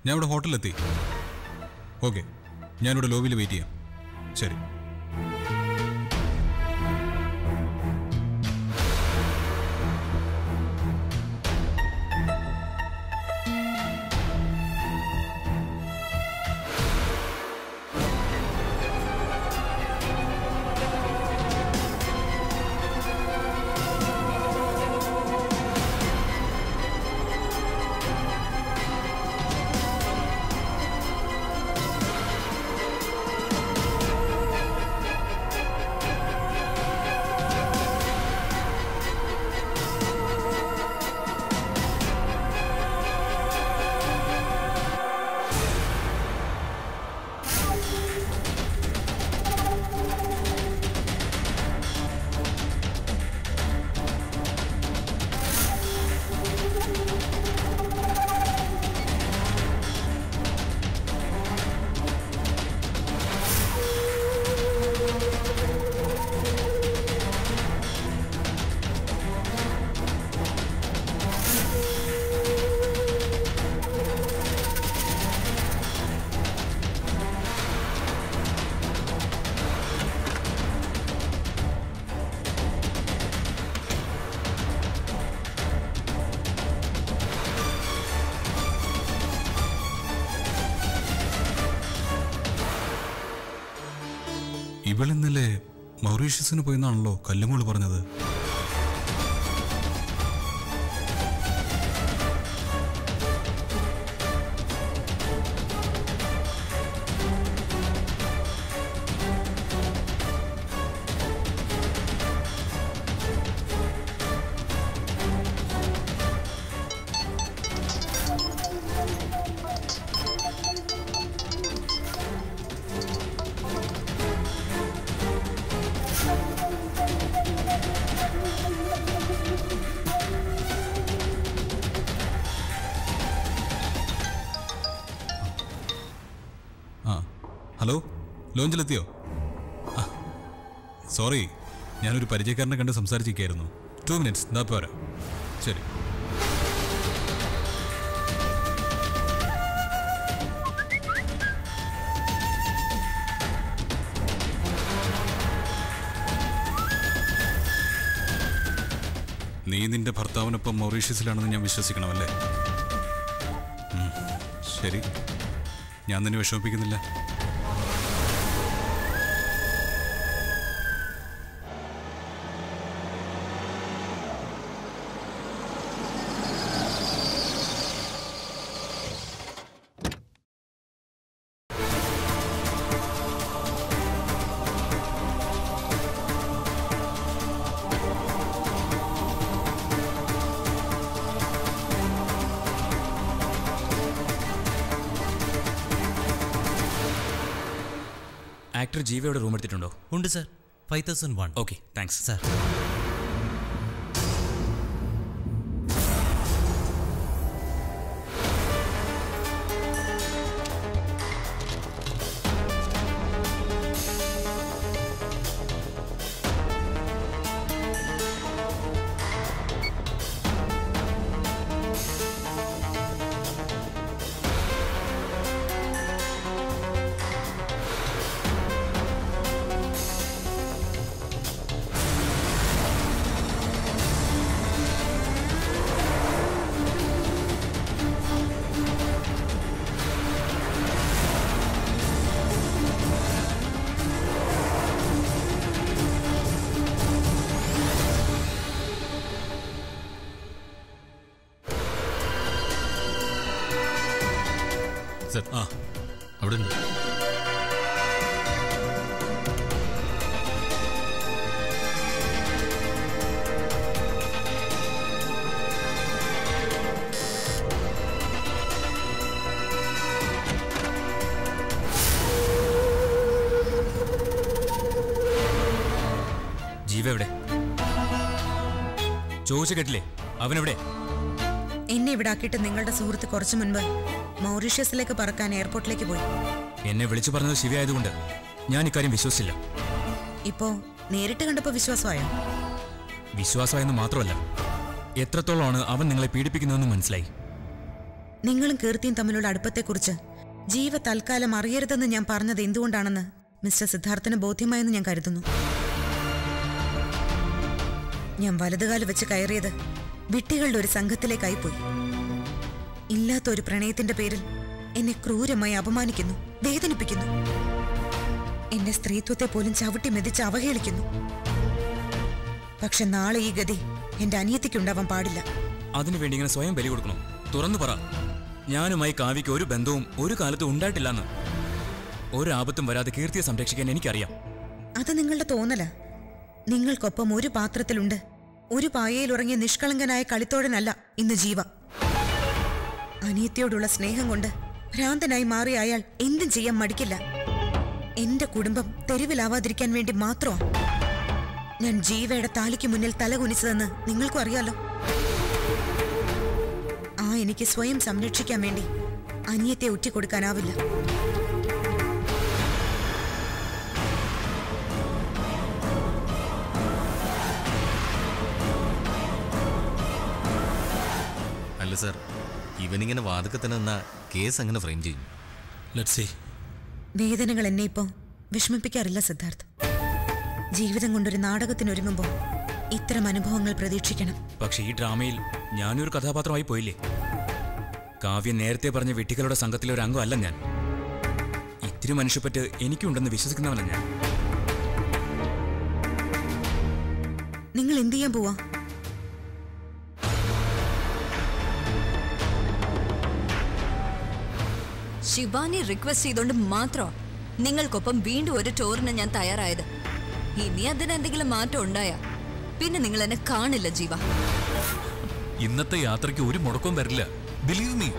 ഞാൻ ഇവിടെ ഹോട്ടലിലെത്തി ഓക്കെ ഞാനിവിടെ ലോബിയിൽ വെയിറ്റ് ചെയ്യാം ശരി ഇവളിന്നലെ മൗറീഷ്യസിന് പോയെന്നാണല്ലോ കല്ലുമോള് പറഞ്ഞത് ആ ഹലോ ലോഞ്ചിലെത്തിയോ ആ, സോറി ഞാനൊരു പരിചയക്കാരനെ കണ്ട് സംസാരിച്ചിരിക്കുകയായിരുന്നു ടു മിനിറ്റ്സ് ദാ പോരാ ശരി നീ നിന്റെ ഭർത്താവിനൊപ്പം മൗറീഷ്യസിലാണെന്ന് ഞാൻ വിശ്വസിക്കണമല്ലേ ഉം, ശരി ഞാൻ നിന്നെ വിഷമിപ്പിക്കുന്നില്ല ആക്ടർ ജീവയുടെ റൂം എടുത്തിട്ടുണ്ടോ ഉണ്ട് sir five thousand one okay thanks sir sir ആ അവിടെ ഉണ്ട് ജീവ എവിടെ ചോദിച്ചു കേട്ടില്ലേ അവനെവിടെ എന്നെ ഇവിടെ ആക്കിയിട്ട് നിങ്ങളുടെ സുഹൃത്ത് കുറച്ചു മുൻപ് മൗറീഷ്യസിലേക്ക് പറക്കാൻ എയർപോർട്ടിലേക്ക് പോയി എന്നെ വിളിച്ചു പറഞ്ഞത് ശിവയായതുകൊണ്ട് ഞാൻ ഇക്കാര്യം വിശ്വസിച്ചില്ല ഇപ്പോ നേരിട്ട് കണ്ടപ്പോ വിശ്വാസമായോ വിശ്വാസമായെന്ന് മാത്രമല്ല എത്രത്തോളമാണ് അവൻ നിങ്ങളെ പീഡിപ്പിക്കുന്നതെന്ന് മനസ്സിലായി നിങ്ങളും കീർത്തിയും തമ്മിലുള്ള അടുപ്പത്തെക്കുറിച്ച് ജീവ തൽക്കാലം അറിയരുതെന്ന് ഞാൻ പറഞ്ഞത് എന്തുകൊണ്ടാണെന്ന് മിസ്റ്റർ സിദ്ധാർത്ഥന് ബോധ്യമായെന്ന് ഞാൻ കരുതുന്നു ഞാൻ വലതുകാല് വെച്ച് കയറിയത് വിട്ടികളുടെ ഒരു സംഘത്തിലേക്കായിപ്പോയി ഇല്ലാത്ത ഒരു പ്രണയത്തിന്റെ പേരിൽ എന്നെ ക്രൂരമായി അപമാനിക്കുന്നു വേദനിപ്പിക്കുന്നു എന്റെ സ്ത്രീത്വത്തെ പോലും ചവിട്ടി മെതിച്ച് അവഹേളിക്കുന്നു പക്ഷെ നാളെ ഈ ഗതി എന്റെ അനിയത്തിക്കുണ്ടാവാൻ പാടില്ല അതിനുവേണ്ടി ഇങ്ങനെ സ്വയം ബലി കൊടുക്കണോ തുറന്നു പറ ഞാനുമായി കാവ്യയ്ക്ക് ഒരു ബന്ധവും ഒരു കാലത്തും ഉണ്ടായിട്ടില്ലെന്ന് ഒരു ആപത്തും വരാതെ കീർത്തിയെ സംരക്ഷിക്കാൻ എനിക്കറിയാം അത് നിങ്ങളുടെ തോന്നല നിങ്ങൾക്കൊപ്പം ഒരു പാത്രത്തിലുണ്ട് ഒരു പായയിൽ ഉറങ്ങിയ നിഷ്കളങ്കനായ കളിത്തോഴനല്ല ഇന്ന് ജീവ അനിയത്തിയോടുള്ള സ്നേഹം കൊണ്ട് ഭ്രാന്തനായി മാറിയ അയാൾ എന്തും ചെയ്യാൻ മടിക്കില്ല എന്റെ കുടുംബം തെരുവിലാവാതിരിക്കാൻ വേണ്ടി മാത്രമാ ഞാൻ ജീവയുടെ താലിക്ക് മുന്നിൽ തല കുനിച്ചതെന്ന് നിങ്ങൾക്കും അറിയാലോ ആ എനിക്ക് സ്വയം സംരക്ഷിക്കാൻ വേണ്ടി അനിയത്തെ ഒറ്റിക്കൊടുക്കാനാവില്ല അല്ല സാർ ഇവനിങ്ങനെ വാതക്കെ തന്നെ നിന്നാ കേസ് അങ്ങനെ ഫ്രെയിം ചെയ്യും ലെറ്റ് സി വേദനകൾ എന്നെ ഇപ്പോൾ വിഷമിപ്പിക്കാറില്ല സിദ്ധാർത്ഥ് ജീവിതം കൊണ്ടൊരു നാടകത്തിനൊരുങ്ങുമ്പോൾ ഇത്തരം അനുഭവങ്ങൾ പ്രതീക്ഷിക്കണം പക്ഷേ ഈ ഡ്രാമയിൽ ഞാനൊരു കഥാപാത്രമായി പോയില്ലേ കാവ്യ നേരത്തെ പറഞ്ഞ വിട്ടികളുടെ സംഘത്തിലെ ഒരു അംഗമല്ല ഞാൻ ഇത്തിരി മനുഷ്യപ്പറ്റ് എനിക്കുണ്ടെന്ന് വിശ്വസിക്കുന്നവനല്ല ഞാൻ നിങ്ങൾ എന്ത് ചെയ്യാൻ പോവാ ശിവാനി റിക്വസ്റ്റ് ചെയ്തുകൊണ്ട് മാത്രം നിങ്ങൾക്കൊപ്പം വീണ്ടും ഒരു ടൂറിന് ഞാൻ തയ്യാറായത് ഇനി അതിനെന്തെങ്കിലും മാറ്റം ഉണ്ടായാ പിന്നെ നിങ്ങൾ എന്നെ കാണില്ല ജീവ ഇന്നത്തെ യാത്രയ്ക്ക് ഒരു മുടക്കവും വരില്ല ബിലീവ് മീ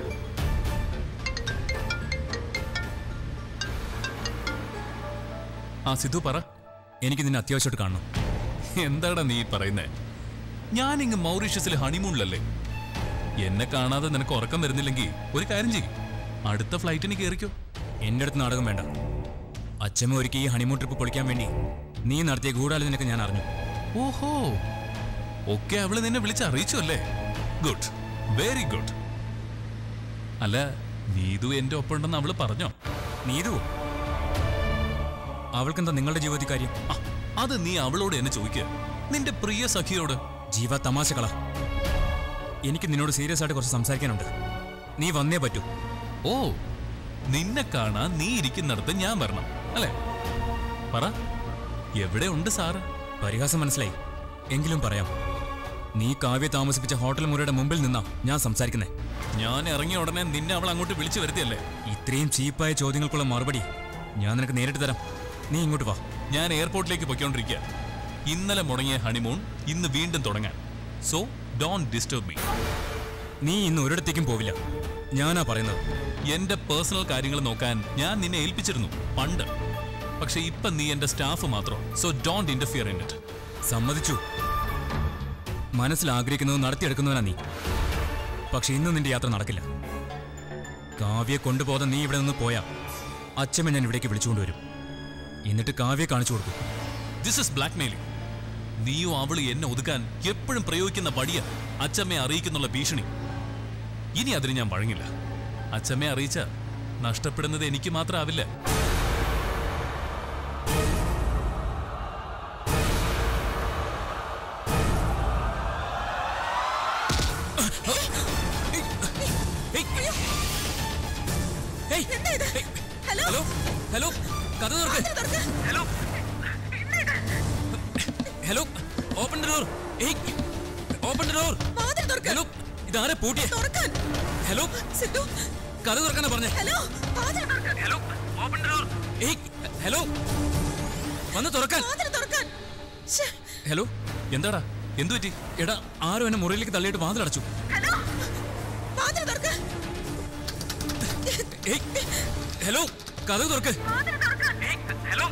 ആ സിദ്ധു പറ എനിക്ക് നിന്നെ അത്യാവശ്യമായിട്ട് കാണണം എന്താടാ നീ പറയുന്നേ ഞാനിങ്ങ് മൗറീഷ്യസിലെ ഹണിമൂണിലല്ലേ എന്നെ കാണാതെ നിനക്ക് ഉറക്കം വരുന്നില്ലെങ്കിൽ ഒരു കാര്യം ചെയ്യും അടുത്ത ഫ്ലൈറ്റിന് കയറിക്കോ എൻ്റെ അടുത്ത് നാടകം വേണ്ട അച്ഛമ്മ ഒരുക്കി ഈ ഹണിമൂൺ ട്രിപ്പ് പൊളിക്കാൻ വേണ്ടി നീ നടത്തിയ ഗൂഢാലോചനയൊക്കെ ഞാൻ അറിഞ്ഞു ഓഹോ ഒക്കെ അവള് നിന്നെ വിളിച്ച് അറിയിച്ചു അല്ലേ ഗുഡ് വെരി ഗുഡ് അല്ല നീതു എന്റെ ഒപ്പം ഉണ്ടെന്ന് അവള് പറഞ്ഞോ നീതു അവൾക്കെന്താ നിങ്ങളുടെ ജീവിതത്തിൽ കാര്യം ആ, അത് നീ അവളോട് എന്നെ ചോദിക്കുക നിന്റെ പ്രിയ സഖിയോട് ജീവ തമാശകളാ എനിക്ക് നിന്നോട് സീരിയസ് ആയിട്ട് കുറച്ച് സംസാരിക്കാനുണ്ട് നീ വന്നേ പറ്റൂ ഓ നിന്നെ കാണാൻ നീ ഇരിക്കുന്നിടത്ത് ഞാൻ വരണം അല്ലേ പറ എവിടെ ഉണ്ട് സാറ് പരിഹാസം മനസ്സിലായി എങ്കിലും പറയാം നീ കാവ്യ താമസിപ്പിച്ച ഹോട്ടൽ മുറിയുടെ മുമ്പിൽ നിന്നാ ഞാൻ സംസാരിക്കുന്നേ ഞാൻ ഇറങ്ങിയ ഉടനെ നിന്നെ അവൾ അങ്ങോട്ട് വിളിച്ചു വരുത്തിയല്ലേ ഇത്രയും ചീപ്പായ ചോദ്യങ്ങൾക്കുള്ള മറുപടി ഞാൻ നിനക്ക് നേരിട്ട് തരാം നീ ഇങ്ങോട്ട് വാ ഞാൻ എയർപോർട്ടിലേക്ക് പൊയ്ക്കൊണ്ടിരിക്കുക ഇന്നലെ മുടങ്ങിയ ഹണിമൂൺ ഇന്ന് വീണ്ടും തുടങ്ങാൻ സോ ഡോൺ ഡിസ്റ്റർബ് മീ നീ ഇന്ന് ഒരിടത്തേക്കും പോവില്ല ഞാനാ പറയുന്നത് എന്റെ പേഴ്സണൽ കാര്യങ്ങൾ നോക്കാൻ ഞാൻ നിന്നെ ഏൽപ്പിച്ചിരുന്നു പണ്ട് പക്ഷെ ഇപ്പൊ നീ എന്റെ സ്റ്റാഫ് മാത്രം so don't interfere in it സമ്മതിച്ചു മനസ്സിൽ ആഗ്രഹിക്കുന്നത് നടത്തിയെടുക്കുന്നവനാ നീ പക്ഷെ ഇന്ന് നിന്റെ യാത്ര നടക്കില്ല കാവ്യെ കൊണ്ടുപോകാതെ നീ ഇവിടെ നിന്ന് പോയാ അച്ഛമ്മ ഞാൻ ഇവിടേക്ക് വിളിച്ചുകൊണ്ടുവരും എന്നിട്ട് കാവ്യെ കാണിച്ചു കൊടുക്കും ദിസ് ഇസ് ബ്ലാക്ക് മെയിലിംഗ് നീയും അവള് എന്നെ ഒതുക്കാൻ എപ്പോഴും പ്രയോഗിക്കുന്ന വടിയ അച്ചമ്മയെ അറിയിക്കുന്നുള്ള ഭീഷണി ഇനി അതിന് ഞാൻ വഴങ്ങില്ല അച്ചമ്മയെ അറിയിച്ച നഷ്ടപ്പെടുന്നത് എനിക്ക് മാത്രമാവില്ല ഹേയ്! ഹേയ്! ഹലോ ഹലോ കഥ തുറക്ക് hello hello open the door open the door hello ഇതാരെ പൂട്ടിയ ഹലോ കഥ തുറക്കാനാ പറഞ്ഞേ ഹലോ ഓപ്പൺ ദ ഡോർ ഏയ് ഹലോ വന്ന് തുറക്കാൻ ഹലോ എന്താടാ എന്തു പറ്റി എടാ ആരോ എന്നെ മുറിയിലേക്ക് തള്ളിയിട്ട് വാതിലടച്ചു ഏയ് ഹലോ കഥ തുറക്ക് ഏയ്, ഹലോ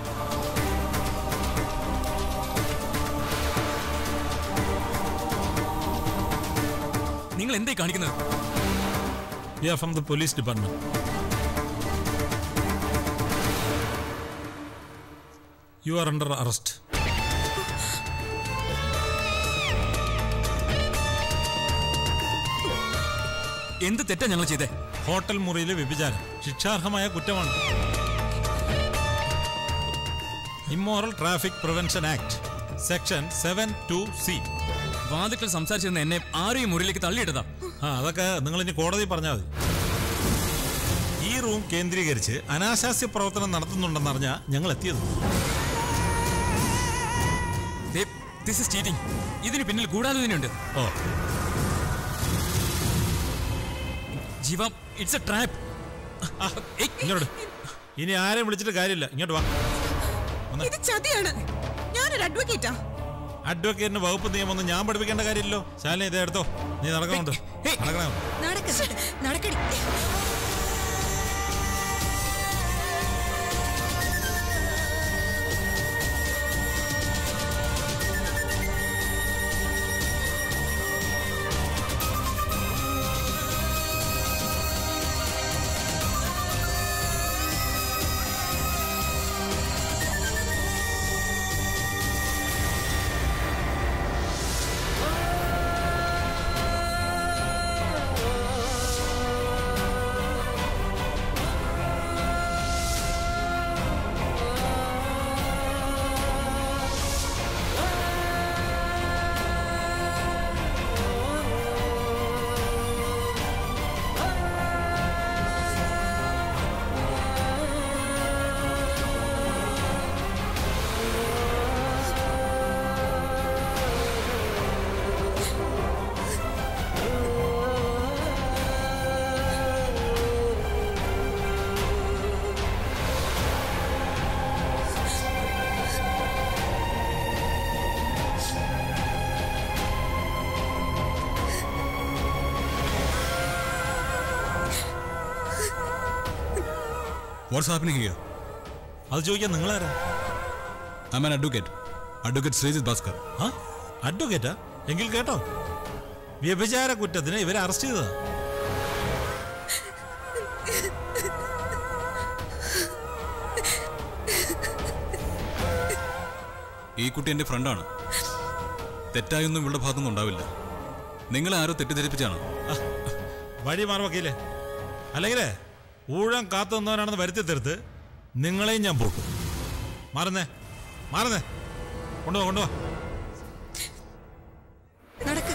നിങ്ങൾ എന്തായി കാണിക്കുന്നത് Yeah, from the police department. You are under arrest. എന്ത് തെറ്റാ ഞങ്ങൾ ചെയ്തേ ഹോട്ടൽ മുറിയിലെ വ്യഭിചാരം ശിക്ഷാർഹമായ കുറ്റമാണ് immoral traffic prevention act section seven two C വാതിക്കൽ സംസാരിച്ചിരുന്ന എന്നെ ആരെയും മുറിയിലേക്ക് തള്ളിയിട്ടതാ ആ അതൊക്കെ നിങ്ങൾ ഇനി കോടതി പറഞ്ഞാൽ മതി ഈ റൂം കേന്ദ്രീകരിച്ച് അനാശാസ്യ പ്രവർത്തനം നടത്തുന്നുണ്ടെന്നറിഞ്ഞാ ഞങ്ങൾ എത്തിയത് ദിസ് ഇസ് ചീറ്റിംഗ് ഇതിന് പിന്നിൽ കൂടാതെ ഓ ജീവ ഇറ്റ്സ് എ ട്രാപ്പ് ഇങ്ങോട്ട് ഇനി ആരെയും വിളിച്ചിട്ട് കാര്യമില്ല ഇങ്ങോട്ട് വാ വന്നേ. ഇത് ചതിയാണ് ഞാനൊരു അഡ്വക്കേറ്റാ അഡ്വക്കേറ്റിന് വകുപ്പ് നിയമമൊന്നും ഞാൻ പഠിപ്പിക്കേണ്ട കാര്യമില്ലല്ലോ ശാലിനി ഇതേ എടുത്തോ നീ നടക്കണുണ്ട് ഹേയ്. നടക്കണോ നടക്കട്ടെ നടക്കടി വാട്ട്സ് ഹാപ്പനിങ് ഹിയർ അത് ചോദിക്കാൻ നിങ്ങളാരാ I an advocate advocate Sreejith Bhaskar ആ അഡ്വക്കേറ്റാ എങ്കിൽ കേട്ടോ വ്യഭിചാര കുറ്റത്തിന് ഇവരെ അറസ്റ്റ് ചെയ്തതാ ഈ കുട്ടി എൻ്റെ ഫ്രണ്ടാണ് തെറ്റായൊന്നും ഇവളുടെ ഭാഗത്തൊന്നും ഉണ്ടാവില്ല നിങ്ങളെ ആരോ തെറ്റിദ്ധരിപ്പിച്ചാണ് ആ, വഴി മാറി വക്കീലേ അല്ലെങ്കിലേ ഊഴം കാത്തു നിന്നവനാണെന്ന് വരുത്തി തീർത്ത് നിങ്ങളെയും ഞാൻ പോക്കും മാറുന്നേ മാറുന്നേ കൊണ്ടുവാ കൊണ്ടുവാ നടക്ക്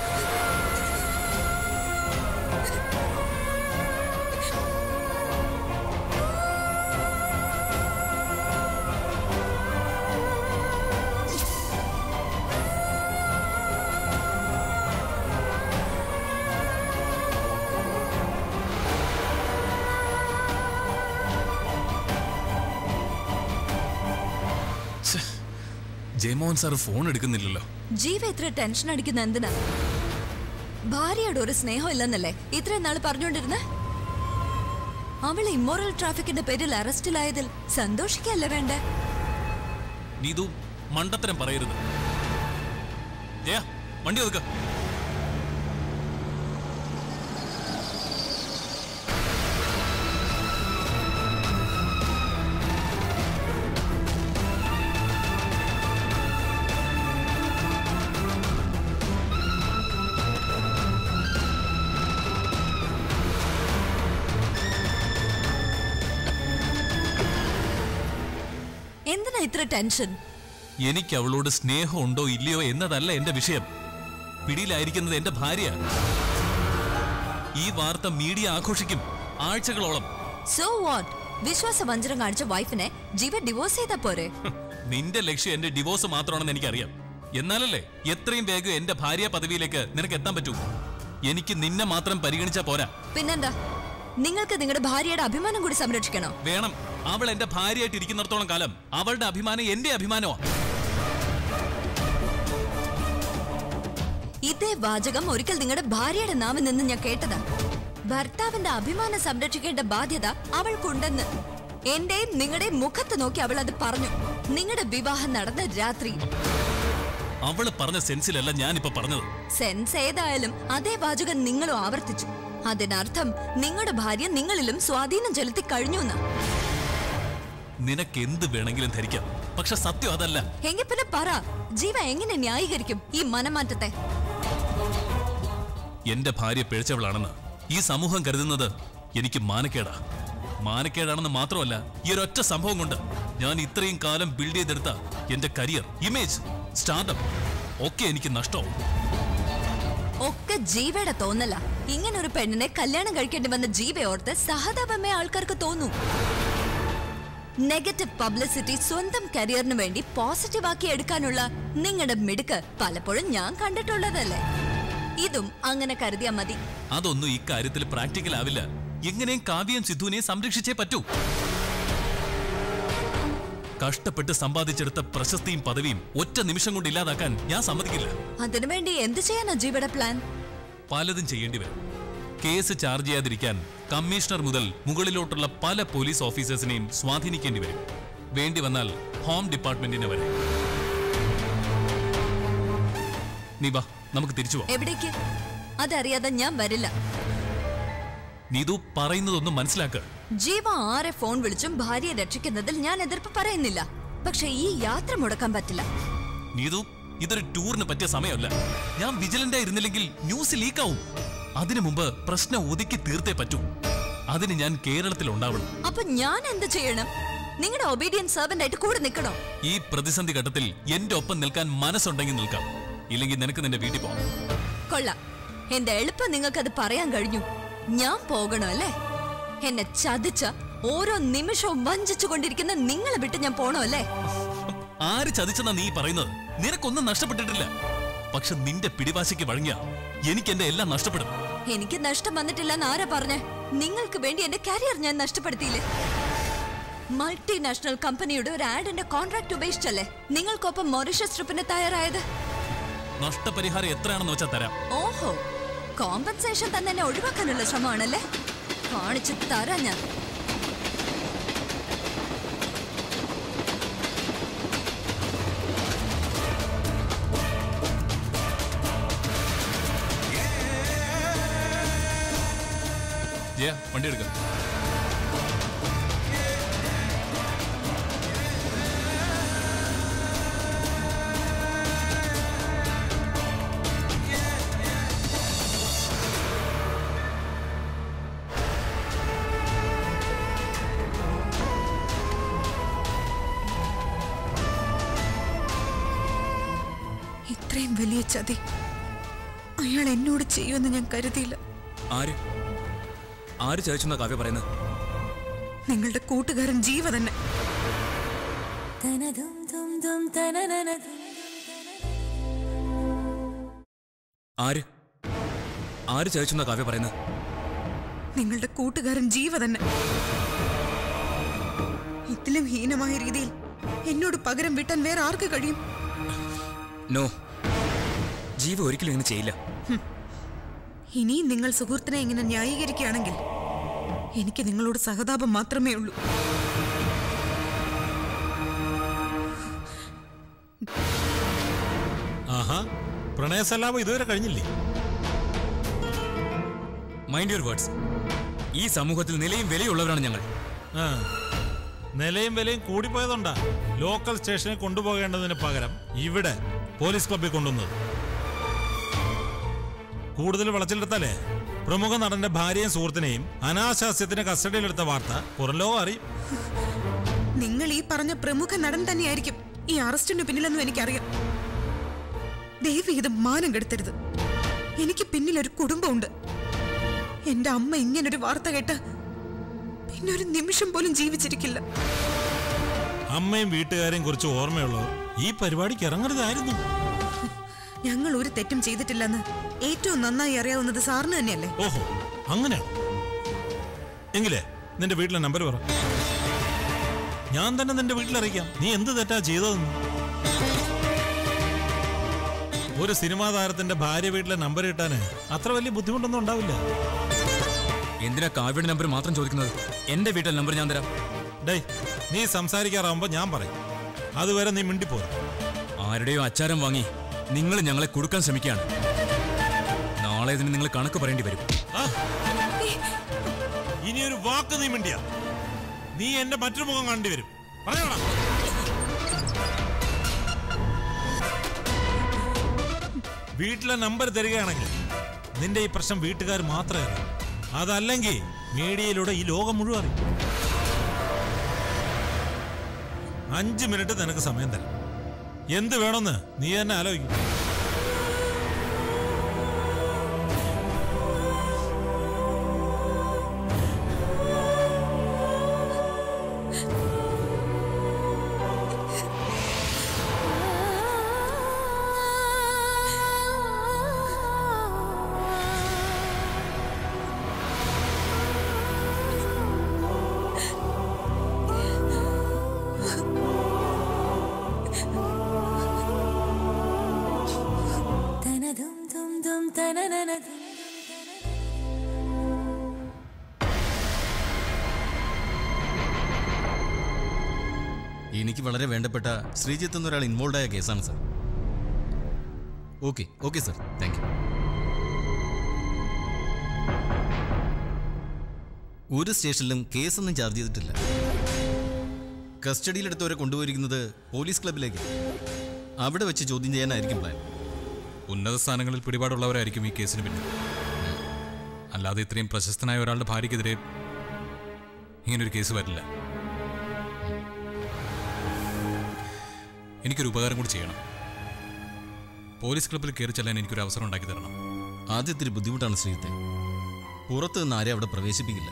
ജയമോഹൻ സാർ ഫോൺ എടുക്കുന്നില്ലല്ലോ ജീവ ഇത്ര ടെൻഷൻ അടിക്കുന്ന എന്തിനാ ഭാര്യയോട് ഒരു സ്നേഹം ഇല്ലെന്നല്ലേ ഇത്രയും നാൾ പറഞ്ഞുകൊണ്ടിരുന്ന അവൾ ഇമ്മോറൽ ട്രാഫിക്കിന്റെ പേരിൽ അറസ്റ്റിലായതിൽ സന്തോഷിക്കല്ലേ വേണ്ടേ നീതു മണ്ടത്തരം പറയരുത് ജയ വണ്ടി ഒതുക്ക എന്തിനാ ഇത്ര ടെൻഷൻ എനിക്ക് അവളോട് സ്നേഹം ഉണ്ടോ ഇല്ലയോ എന്നതല്ല എന്റെ വിഷയം പിടിയിലായിരിക്കുന്നത് എന്റെ ഭാര്യ ഈ വാർത്ത മീഡിയ ആഘോഷിക്കും ആഴ്ചകളോളം സോ വാട്ട് വിശ്വാസവഞ്ചനം കാണിച്ച വൈഫിനെ ജീവ ഡിവോഴ്സ് ചെയ്താ പോരെ നിന്റെ ലക്ഷ്യം എന്റെ ഡിവോഴ്സ് മാത്രമാണെന്ന് എനിക്കറിയാം എന്നാലല്ലേ എത്രയും വേഗം എന്റെ ഭാര്യ പദവിയിലേക്ക് നിനക്ക് എത്താൻ പറ്റൂ എനിക്ക് നിന്നെ മാത്രം പരിഗണിച്ചാ പോരാ പിന്നെന്താ നിങ്ങൾക്ക് നിങ്ങളുടെ ഭാര്യയുടെ അഭിമാനം കൂടി സംരക്ഷിക്കണോ വേണം അവൾ എന്റെ ഭാര്യയായിട്ട് ഇരിക്കുന്നിടത്തോളം കാലം അവളുടെ അഭിമാനം എന്റെ അഭിമാനമാ ഇതേ വാചകം ഒരിക്കൽ നിങ്ങളുടെ ഭാര്യയുടെ നാവിൽ നിന്ന് ഞാൻ കേട്ടതാ ഭർത്താവിന്റെ അഭിമാനം സംരക്ഷിക്കേണ്ട ബാധ്യത അവൾക്കുണ്ടെന്ന് എന്റെയും നിങ്ങളുടെയും മുഖത്ത് നോക്കി അവൾ അത് പറഞ്ഞു നിങ്ങളുടെ വിവാഹം നടന്ന രാത്രി അവള് പറഞ്ഞ സെൻസിലല്ല ഞാനിപ്പോ പറഞ്ഞത് സെൻസ് ഏതായാലും അതേ വാചകം നിങ്ങളും ആവർത്തിച്ചു അതിനർത്ഥം നിങ്ങളുടെ ഭാര്യ നിങ്ങളിലും സ്വാധീനം ചെലുത്തി കഴിഞ്ഞു എന്നാ നിനക്ക് എന്ത് വേണമെങ്കിലും ധരിക്കാം പക്ഷെ സത്യം അതല്ല എങ്കിൽ പിന്നെ പറ ജീവ എങ്ങനെ ന്യായീകരിക്കും ഈ മനമാറ്റത്തെ എന്റെ ഭാര്യ പിഴച്ചവളാണെന്ന് ഈ സമൂഹം കരുതുന്നത് എനിക്ക് മാനക്കേടാ മാനക്കേടാണെന്ന് മാത്രമല്ല ഈ ഒരൊറ്റ സംഭവം കൊണ്ട് ഞാൻ ഇത്രയും കാലം ബിൽഡ് ചെയ്തെടുത്ത എന്റെ കരിയർ ഇമേജ് സ്റ്റാർട്ടപ്പ് ഒക്കെ എനിക്ക് നഷ്ടമാവും ഒക്കെ ജീവയുടെ തോന്നല ഇങ്ങനെ ഒരു പെണ്ണിനെ കല്യാണം കഴിക്കേണ്ടി വന്ന ജീവ ഓർത്ത് സഹതാപമേ ആൾക്കാർക്ക് തോന്നും നെഗറ്റീവ് പബ്ലിസിറ്റി സ്വന്തം കരിയറിന് വേണ്ടി പോസിറ്റീവ് ആക്കി എടുക്കാനുള്ള നിങ്ങളുടെ മിടുക്ക് പലപ്പോഴും ഞാൻ കണ്ടിട്ടുള്ളതല്ലേ ഇതും അങ്ങനെ കരുതിയാ മതി അതൊന്നും ഇക്കാര്യത്തിൽ പ്രാക്ടിക്കൽ ആവില്ല എങ്ങനെയും കാവ്യം സിദ്ധുവിനെ സംരക്ഷിച്ചേ പറ്റൂ കഷ്ടപ്പെട്ട് സമ്പാദിച്ചെടുത്ത പ്രശസ്തിയും പദവിയും ഒറ്റ നിമിഷം കൊണ്ട് ഇല്ലാതാക്കാൻ ഞാൻ സമ്മതിക്കില്ല അതിനുവേണ്ടി എന്ത് ചെയ്യാനാ ജീവയുടെ പ്ലാൻ പലതും ചെയ്യേണ്ടി വരും കേസ് ചാർജ് ചെയ്യാതിരിക്കാൻ കമ്മീഷണർ മുതൽ മുകളിലോട്ടുള്ള പല പോലീസ് ഓഫീസേഴ്സിനെയും സ്വാധീനിക്കേണ്ടി വരും വേണ്ടി വന്നാൽ ഹോം ഡിപ്പാർട്ട്മെന്റിനെ വരെ നീ വാ നമുക്ക് തിരിച്ചു പോവാം എവിടേക്ക് അതറിയാതെ ഞാൻ വരില്ല നീതു പറയുന്നതൊന്നും മനസ്സിലാക്കുക ജീവ ആരെ ഫോൺ വിളിച്ചും ഭാര്യയെ രക്ഷിക്കുന്നതിൽ ഞാൻ എതിർപ്പ് പറയുന്നില്ല പക്ഷെ ഈ യാത്ര മുടക്കാൻ പറ്റില്ല നീതു ഇതൊരു ടൂറിന് പറ്റിയ സമയമല്ല ഞാൻ വിജിലന്റ് ഇരുന്നില്ലെങ്കിൽ ന്യൂസ് ലീക്കാവും അതിനു മുമ്പ് പ്രശ്നം ഒതുക്കി തീർത്തേ പറ്റൂ അതിന് ഞാൻ കേരളത്തിൽ ഉണ്ടാവണം അപ്പൊ ഞാൻ എന്ത് ചെയ്യണം നിങ്ങളുടെ ഒബീഡിയൻ സെർവന്റ് ആയിട്ട് കൂടെ നിൽക്കണോ ഈ പ്രതിസന്ധി ഘട്ടത്തിൽ എന്റെ ഒപ്പം നിൽക്കാൻ മനസ്സുണ്ടെങ്കിൽ നിൽക്കാം ഇല്ലെങ്കിൽ നിനക്ക് നിന്റെ വീട്ടിൽ പോകാം കൊള്ളാം എന്റെ എളുപ്പം നിങ്ങൾക്കത് പറയാൻ കഴിഞ്ഞു ഞാൻ പോകണോ അല്ലേ എന്നെ ചതിച്ച ഓരോ നിമിഷവും വഞ്ചിച്ചു കൊണ്ടിരിക്കുന്ന നിങ്ങളെ വിട്ട് ഞാൻ പോണോ അല്ലേ ആര് ചതിച്ചെന്നാ നീ പറയുന്നത് നിനക്കൊന്നും നഷ്ടപ്പെട്ടിട്ടില്ല പക്ഷെ നിന്റെ പിടിവാശിക്ക് വഴങ്ങിയ എനിക്ക് എന്റെ എല്ലാം നഷ്ടപ്പെടും എനിക്ക് നഷ്ടം വന്നിട്ടില്ലെന്ന് ആരാ പറഞ്ഞേ നിങ്ങൾക്ക് വേണ്ടി എന്റെ കരിയർ ഞാൻ നഷ്ടപ്പെടുത്തിയില്ലേ മൾട്ടിനാഷണൽ കമ്പനിയുടെ ഒരു ആഡിന്റെ കോൺട്രാക്ട് ഉപേക്ഷിച്ചല്ലേ നിങ്ങൾക്കൊപ്പം മൊറീഷ്യസ് ട്രിപ്പിന് തയ്യാറായത് നഷ്ടപരിഹാരം എത്രയാണെന്ന് വെച്ചാൽ തരാം ഓഹോ കോമ്പൻസേഷൻ തന്നെ എന്നെ ഒഴിവാക്കാനുള്ള ശ്രമമാണല്ലേ കാണിച്ചു തരാം ഞാൻ ജയ വണ്ടി എടുക്ക ഇത്രയും വലിയ ചതി അയാൾ എന്നോട് ചെയ്യുമെന്ന് ഞാൻ കരുതിയില്ല ആര് ആര് ചോദിച്ചെന്നാ കാവ്യ പറയുന്നത് നിങ്ങളുടെ കൂട്ടുകാരൻ ജീവ തന്നെ ആര് ആര് ചോദിച്ചെന്നാ കാവ്യ പറയുന്നത് നിങ്ങളുടെ കൂട്ടുകാരൻ ജീവ തന്നെ ഇതിലും ഹീനമായ രീതിയിൽ എന്നോട് പകരം വിട്ടാൻ വേറെ ആർക്ക് കഴിയും നോ ജീവ ഒരിക്കലും ഇങ്ങനെ ചെയ്യില്ല ഇനിയും നിങ്ങൾ സുഹൃത്തിനെ ഇങ്ങനെ ന്യായീകരിക്കുകയാണെങ്കിൽ എനിക്ക് നിങ്ങളോട് സഹതാപം മാത്രമേ ഉള്ളൂ ആഹാ പ്രണയസല്ലാപം ഇതുവരെ കഴിഞ്ഞില്ലേ മൈൻഡ് യുവർ വേർഡ്സ് ഈ സമൂഹത്തിൽ നിലയും വിലയുള്ളവരാണ് ഞങ്ങൾ ആ നിലയും വിലയും കൂടിപ്പോയതുണ്ടാ ലോക്കൽ സ്റ്റേഷനിൽ കൊണ്ടുപോകേണ്ടതിന് പകരം ഇവിടെ പോലീസ് ക്ലബിൽ കൊണ്ടുവന്നത് കൂടുതൽ വിളച്ചിലെടുത്താലേ പ്രമുഖ നടന്റെ ഭാര്യയും സുഹൃത്തിനെയും അനാശാസ്യത്തിന് കസ്റ്റഡിയിലെടുത്ത വാർത്ത പുറംലോകം അറിയും നിങ്ങൾ ഈ പറഞ്ഞ പ്രമുഖ നടൻ തന്നെയായിരിക്കും ഈ അറസ്റ്റിന് പിന്നിലെന്നും എനിക്കറിയാം ദേവി ഇത് മാനം കെടുത്തരുത് എനിക്ക് പിന്നിൽ ഒരു കുടുംബമുണ്ട് എന്റെ അമ്മ ഇങ്ങനൊരു വാർത്ത കേട്ട് പിന്നെ ഒരു നിമിഷം പോലും ജീവിച്ചിരിക്കില്ല അമ്മയും വീട്ടുകാരെയും കുറിച്ച് ഓർമ്മയുള്ളവർ ഈ പരിപാടിക്ക് ഇറങ്ങരുതായിരുന്നു ഞങ്ങൾ ഒരു തെറ്റും ചെയ്തിട്ടില്ലെന്ന് ഏറ്റവും നന്നായി അറിയാവുന്നത് സാറിന് തന്നെയല്ലേ ഓഹോ അങ്ങനെയാണ് എങ്കിലേ നിന്റെ വീട്ടിലെ നമ്പർ പറ ഞാൻ തന്നെ നിന്റെ വീട്ടിലറിയിക്കാം നീ എന്ത് തെറ്റാ ചെയ്തതെന്ന് ഒരു സിനിമാ താരത്തിന്റെ ഭാര്യ വീട്ടിലെ നമ്പർ കിട്ടാന് അത്ര വലിയ ബുദ്ധിമുട്ടൊന്നും ഉണ്ടാവില്ല എന്തിനാ കാവ്യയുടെ നമ്പർ മാത്രം ചോദിക്കുന്നത് എന്റെ വീട്ടിലെ നമ്പർ ഞാൻ തരാം ഡേയ് നീ സംസാരിക്കാറാവുമ്പോ ഞാൻ പറയും അതുവരെ നീ മിണ്ടിപ്പോരും ആരുടെയോ അച്ചാരം വാങ്ങി നിങ്ങൾ ഞങ്ങളെ കൊടുക്കാൻ ശ്രമിക്കുകയാണ് നാളെ ഇതിന് നിങ്ങൾ കണക്ക് പറയേണ്ടി വരും ആ? ഇനി ഒരു വാക്ക് നീ മിണ്ടിയ നീ എന്റെ മറ്റൊരു മുഖം കാണേണ്ടി വരും പറയണം വീട്ടിലെ നമ്പർ തരികയാണെങ്കിൽ നിന്റെ ഈ പ്രശ്നം വീട്ടുകാർ മാത്രമേ അറിയൂ. അതല്ലെങ്കിൽ മീഡിയയിലൂടെ ഈ ലോകം മുഴുവൻ അറിയും അഞ്ച് മിനിറ്റ് നിനക്ക് സമയം തരാം എന്ത് വേണമെന്ന് നീ തന്നെ ആലോചിക്കും എനിക്ക് വളരെ വേണ്ടപ്പെട്ട ശ്രീജിത്ത് എന്നൊരാൾ ഇൻവോൾവ് ആയ കേസാണ് sir okay okay sir thank you ഒരു സ്റ്റേഷനിലും കേസൊന്നും ചാർജ് ചെയ്തിട്ടില്ല കസ്റ്റഡിയിലെടുത്തവരെ കൊണ്ടുപോയിരിക്കുന്നത് പോലീസ് ക്ലബിലേക്ക് അവിടെ വെച്ച് ചോദ്യം ചെയ്യാനായിരിക്കും പ്ലാൻ ഉന്നത സ്ഥാനങ്ങളിൽ പിടിപാടുള്ളവരായിരിക്കും ഈ കേസിന് പിന്നിൽ അല്ലാതെ ഇത്രയും പ്രശസ്തനായ ഒരാളുടെ ഭാര്യയ്ക്കെതിരെ ഇങ്ങനൊരു കേസ് വരില്ല എനിക്കൊരു ഉപകാരം കൂടി ചെയ്യണം പോലീസ് ക്ലബ്ബിൽ കയറി ചെല്ലാൻ എനിക്കൊരു അവസരം ഉണ്ടാക്കി തരണം ആദ്യത്തിരി ബുദ്ധിമുട്ടാണ് ശ്രീജിത്തെ പുറത്ത് നിന്ന് ആരെ അവിടെ പ്രവേശിപ്പിക്കില്ല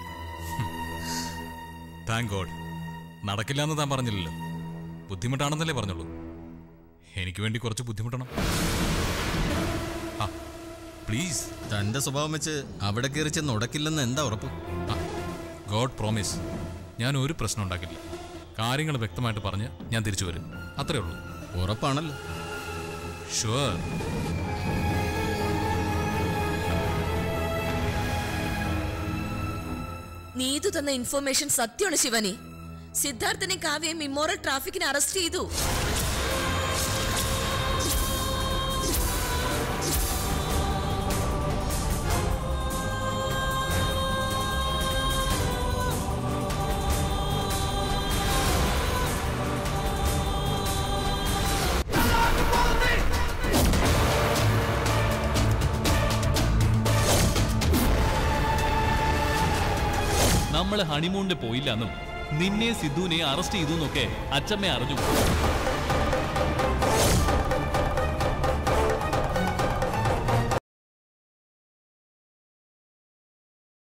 താങ്ക് ഗോഡ് നടക്കില്ല എന്ന് താൻ പറഞ്ഞില്ലല്ലോ ബുദ്ധിമുട്ടാണെന്നല്ലേ പറഞ്ഞുള്ളൂ എനിക്ക് വേണ്ടി കുറച്ച് ബുദ്ധിമുട്ടണം ആ പ്ലീസ് തന്റെ സ്വഭാവം വെച്ച് അവിടെ കയറി ചെന്ന് ഉടക്കില്ലെന്ന് എന്താ ഉറപ്പ് ഗോഡ് പ്രോമിസ് ഞാൻ ഒരു പ്രശ്നം ഉണ്ടാക്കില്ല കാര്യങ്ങൾ വ്യക്തമായിട്ട് പറഞ്ഞ് ഞാൻ തിരിച്ചു വരും അത്രേ ഉള്ളൂ ഉറപ്പാണല്ലോ ഷുവർ നീതു തന്ന ഇൻഫർമേഷൻ സത്യമാണ് ശിവനി സിദ്ധാർത്ഥനെ കാവ്യം ഇമ്മോറൽ ട്രാഫിക്കിനെ അറസ്റ്റ് ചെയ്തു നമ്മൾ ഹണിമൂണിന് പോയില്ല എന്നും നിന്നെ സിദ്ധുവിനെ അറസ്റ്റ് ചെയ്തു എന്നൊക്കെ അച്ചമ്മ അറിഞ്ഞു